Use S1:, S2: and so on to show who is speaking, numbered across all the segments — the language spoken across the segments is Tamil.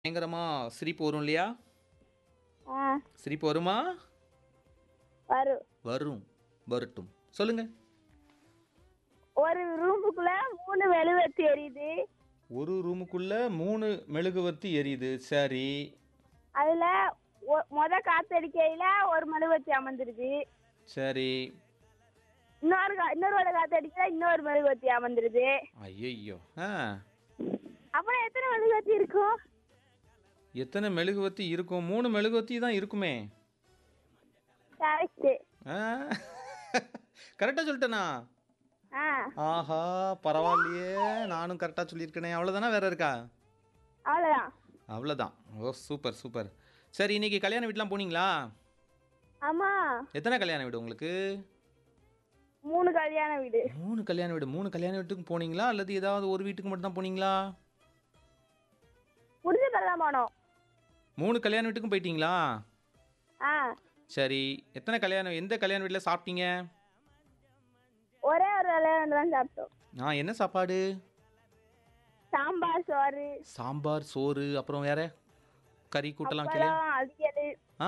S1: பயங்கரமா சிரிப்பு வரும் இல்லையா
S2: ஆ
S1: சிரிப்பு வருமா
S2: வரும்
S1: வரும் வரட்டும் சொல்லுங்க
S2: ஒரு ரூமுக்குள்ள மூணு மெழுகுவர்த்தி எரியுது
S1: ஒரு ரூமுக்குள்ள மூணு மெழுகுவர்த்தி எரியுது சரி
S2: அதுல ஒ- மொத காத்தடிக்கையில ஒரு மெழுகுவர்த்தி அமர்ந்துருது
S1: சரி
S2: இன்னொரு கா- இன்னொரு காத்தடிக்கையில இன்னொரு மெழுகுவர்த்தி அமர்ந்துருது
S1: ஐயையோ ஆ
S2: அப்புறம் எத்தனை மெழுகுவர்த்தி இருக்கும்
S1: எத்தனை மெழுகுவர்த்தி இருக்கும் மூணு மெழுகுவர்த்தி தான் இருக்குமே
S2: கரெக்ட்
S1: ஆ கரெக்டாக சொல்லிட்டேனா
S2: ஆ
S1: ஆஹா பரவாயில்லையே நானும் கரெக்டாக சொல்லியிருக்கேனே அவ்வளோதானா வேற இருக்கா
S2: அவ்வளோதான்
S1: அவ்வளோதான் ஓ சூப்பர் சூப்பர் சரி இன்னைக்கு கல்யாண வீட்டுலாம் போனீங்களா
S2: ஆமா
S1: எத்தனை கல்யாண வீடு உங்களுக்கு
S2: மூணு கல்யாண வீடு
S1: மூணு கல்யாண வீடு மூணு கல்யாண வீட்டுக்கு போனீங்களா அல்லது ஏதாவது ஒரு வீட்டுக்கு மட்டும் தான் போனீங்களா
S2: முடிஞ்ச பிறதான் போனோம்
S1: மூணு கல்யாண வீட்டுக்கும் போயிட்டீங்களா
S2: ஆ
S1: சரி எத்தனை கல்யாணம் எந்த கல்யாண வீட்டில் சாப்பிட்டீங்க
S2: ஒரே ஒரு கல்யாணம் தான் சாப்பிட்டோம்
S1: ஆ என்ன சாப்பாடு
S2: சாம்பார் சோறு
S1: சாம்பார் சோறு அப்புறம் வேற கறி கூட்டெல்லாம் வைக்கலையா
S2: பழம் அவியல்
S1: ஆ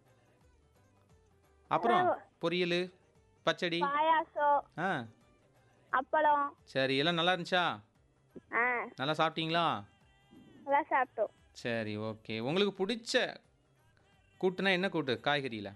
S1: அப்புறம் பொரியல் பச்சடி
S2: பாயாசம்
S1: ஆ
S2: அப்பளம்
S1: சரி எல்லாம் நல்லா இருந்துச்சா
S2: ஆ
S1: நல்லா சாப்பிட்டீங்களா
S2: அதான் சாப்பிட்டோம்
S1: சரி ஓகே உங்களுக்கு பிடிச்ச கூட்டுனா என்ன கூட்டு காய்கறியில்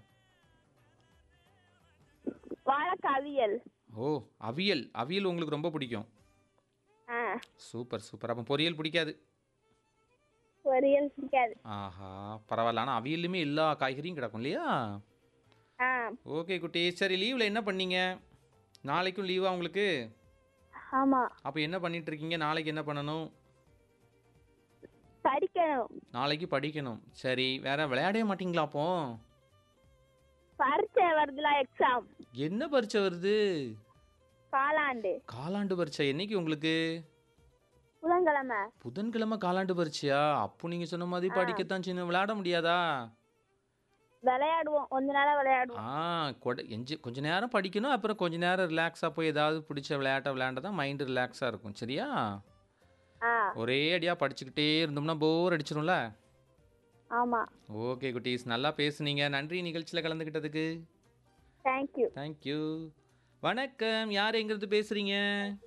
S2: வாழைக்காய் அவியல்
S1: ஓ அவியல் அவியல் உங்களுக்கு ரொம்ப பிடிக்கும்
S2: ஆ
S1: சூப்பர் சூப்பர் அப்போ பொரியல் பிடிக்காது
S2: பொரியல் பிடிக்காது
S1: ஆஹா பரவாயில்ல ஆனால் அவியல்லுமே எல்லா காய்கறியும் கிடக்கும் இல்லையா
S2: ஆ
S1: ஓகே குட்டி சரி லீவில் என்ன பண்ணீங்க நாளைக்கும் லீவா உங்களுக்கு
S2: ஆமா
S1: அப்போ என்ன பண்ணிட்டு இருக்கீங்க நாளைக்கு என்ன பண்ணணும்
S2: படிக்கணும்
S1: நாளைக்கு படிக்கணும் சரி வேற விளையாடவே மாட்டீங்களா அப்போ
S2: பரீட்சை வருதுல எக்ஸாம்
S1: என்ன பரீட்சை வருது
S2: காலாண்டு
S1: காலாண்டு பரீட்சை என்னைக்கு உங்களுக்கு
S2: புதன்கிழமை
S1: புதன்கிழமை காலாண்டு பரீட்சையா அப்போ நீங்கள் சொன்ன மாதிரி படிக்கத்தான் சின்ன விளையாட முடியாதா
S2: விளையாடுவோம் கொஞ்ச நேரம் விளையாடுவோம்
S1: ஆ கொட எஞ்சி கொஞ்ச நேரம் படிக்கணும் அப்புறம் கொஞ்ச நேரம் ரிலாக்ஸாக போய் ஏதாவது பிடிச்ச விளையாட்டை விளையாண்டா தான் மைண்டு ரிலாக்ஸாக இருக்கும் சரியா
S2: ஆ
S1: ஒரே அடியாக படிச்சுக்கிட்டே இருந்தோம்னா போர் அடிச்சிடும்ல
S2: ஆமா
S1: ஓகே குட்டீஸ் நல்லா பேசுனீங்க நன்றி நிகழ்ச்சியில் கலந்துக்கிட்டதுக்கு
S2: தேங்க்யூ
S1: தேங்க்யூ வணக்கம் யார் எங்கிருந்து பேசுறீங்க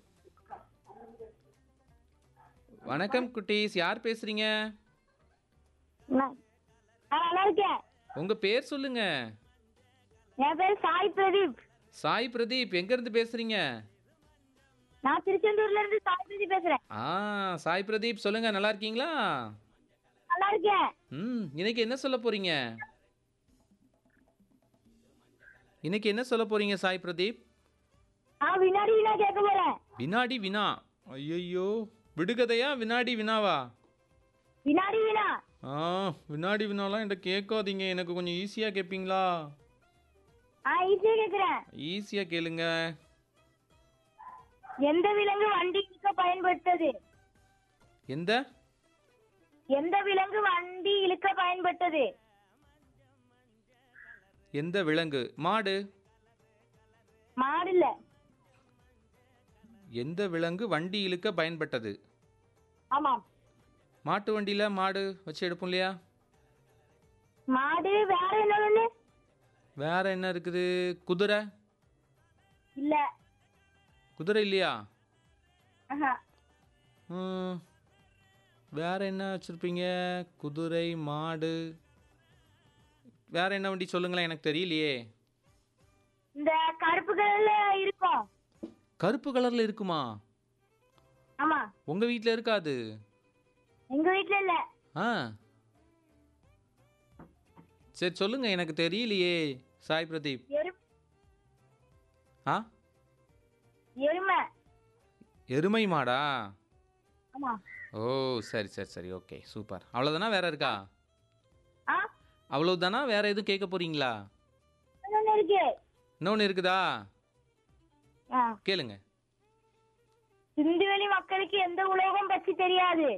S1: வணக்கம் குட்டீஸ் யார் பேசுறீங்க
S2: நான் நல்லா இருக்கேன்
S1: உங்க பேர் சொல்லுங்க
S2: என் பேர் சாய் பிரதீப்
S1: சாய் பிரதீப் எங்கிருந்து பேசுறீங்க
S2: நான் திருச்செந்தூர்ல இருந்து சாய் பிரதீப் பேசுறேன்
S1: ஆ சாய் பிரதீப் சொல்லுங்க நல்லா இருக்கீங்களா
S2: நல்லா இருக்கேன்
S1: ம் இன்னைக்கு என்ன சொல்ல போறீங்க இன்னைக்கு என்ன சொல்ல போறீங்க சாய் பிரதீப்
S2: நான் வினாடி வினா கேட்க போறேன்
S1: வினாடி வினா ஐயோ விடுகதையா வினாடி வினாவா
S2: வினாடி வினா
S1: ஆ வினாடி வினாலாம் என்கிட்ட கேட்காதீங்க எனக்கு கொஞ்சம் ஈஸியாக கேட்பீங்களா
S2: ஆ ஈஸியா கேக்குறேன்
S1: ஈஸியாக கேளுங்க
S2: எந்த விலங்கு வண்டி இழுக்க பயன்பட்டது
S1: எந்த
S2: எந்த விலங்கு வண்டி இழுக்க பயன்பட்டது
S1: எந்த விலங்கு மாடு
S2: மாடு இல்ல
S1: எந்த விலங்கு வண்டி இழுக்க பயன்பட்டது
S2: ஆமாம்
S1: மாட்டு வண்டியில் மாடு வச்சு எடுப்போம் இல்லையா
S2: மாடு வேற என்ன ஒண்ணு
S1: வேற என்ன இருக்குது குதிரை
S2: இல்ல
S1: குதிரை இல்லையா
S2: ஆஹா.
S1: ம், வேற என்ன வச்சுருப்பீங்க குதிரை மாடு வேற என்ன வண்டி சொல்லுங்களேன் எனக்கு தெரியலையே
S2: இந்த கருப்பு கலர்ல இருக்கும்
S1: கருப்பு கலரில் இருக்குமா
S2: ஆமா
S1: உங்கள் வீட்டில் இருக்காது
S2: எங்க வீட்ல இல்ல
S1: ஆ சரி சொல்லுங்க எனக்கு தெரியலையே சாய் பிரதீப்
S2: எரு
S1: ஆ
S2: எருமை
S1: எருமை மாடா
S2: ஆமா
S1: ஓ சரி சரி சரி ஓகே சூப்பர் அவ்வளோதானா வேற இருக்கா
S2: ஆ
S1: அவ்வளவுதானா வேற எதுவும் கேட்க போறீங்களா
S2: இன்னொன்னு இருக்கு
S1: இன்னொன்று இருக்குதா
S2: ஆ.
S1: கேளுங்க
S2: சிந்துவெளி மக்களுக்கு எந்த உலோகம் பற்றி தெரியாது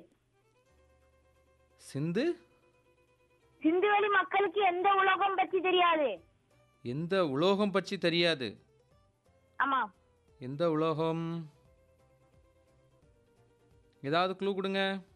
S1: சிந்து
S2: சிந்துவெளி மக்களுக்கு எந்த உலோகம் பற்றி தெரியாது
S1: எந்த உலோகம் பற்றி தெரியாது
S2: ஆமா
S1: எந்த உலோகம் ஏதாவது க்ளூ கொடுங்க